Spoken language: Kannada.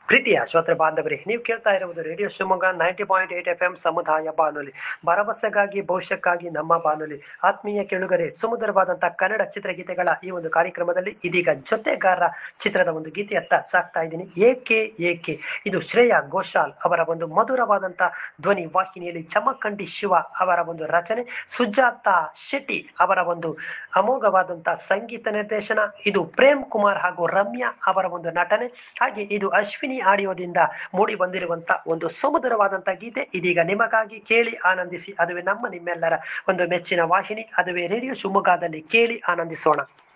ಪ್ರೀತಿಯ ಶ್ರೋತೃ ಬಾಂಧವರೇ ನೀವು ಕೇಳ್ತಾ ಇರುವುದು radio Shivamogga ninety point eight F M ಸಮುದಾಯ ಬಾನುಲಿ ಭರವಸೆಗಾಗಿ ಭವಿಷ್ಯಕ್ಕಾಗಿ ನಮ್ಮ ಬಾನುಲಿ ಆತ್ಮೀಯ ಕೆಳುಗರೆ ಸುಮಧುರವಾದಂತಹ ಕನ್ನಡ ಚಿತ್ರಗೀತೆಗಳ ಈ ಒಂದು ಕಾರ್ಯಕ್ರಮದಲ್ಲಿ ಇದೀಗ ಜೊತೆಗಾರ ಚಿತ್ರದ ಒಂದು ಗೀತೆಯತ್ತ ಸಾಕ್ತಾ ಇದ್ದೀನಿ ಏಕೆ ಏಕೆ ಇದು ಶ್ರೇಯಾ ಘೋಷಾಲ್ ಅವರ ಒಂದು ಮಧುರವಾದಂತಹ ಧ್ವನಿ ವಾಹಿನಿಯಲ್ಲಿ ಚಮಕಂಡಿ ಶಿವ ಅವರ ಒಂದು ರಚನೆ ಸುಜಾತ ಶೆಟ್ಟಿ ಅವರ ಒಂದು ಅಮೋಘವಾದಂತಹ ಸಂಗೀತ ನಿರ್ದೇಶನ ಇದು ಪ್ರೇಮ್ ಕುಮಾರ್ ಹಾಗೂ ರಮ್ಯಾ ಅವರ ಒಂದು ನಟನೆ ಹಾಗೆ ಇದು ಅಶ್ವಿನಿ ಆಡಿಯೋದಿಂದ ಮೂಡಿ ಬಂದಿರುವಂತ ಒಂದು ಸುಮಧುರವಾದಂತಹ ಗೀತೆ ಇದೀಗ ನಿಮಗಾಗಿ ಕೇಳಿ ಆನಂದಿಸಿ ಅದುವೇ ನಮ್ಮ ನಿಮ್ಮೆಲ್ಲರ ಒಂದು ಮೆಚ್ಚಿನ ವಾಹಿನಿ ಅದುವೇ ರೇಡಿಯೋ ಶಿವಮೊಗ್ಗದಲ್ಲಿ ಕೇಳಿ ಆನಂದಿಸೋಣ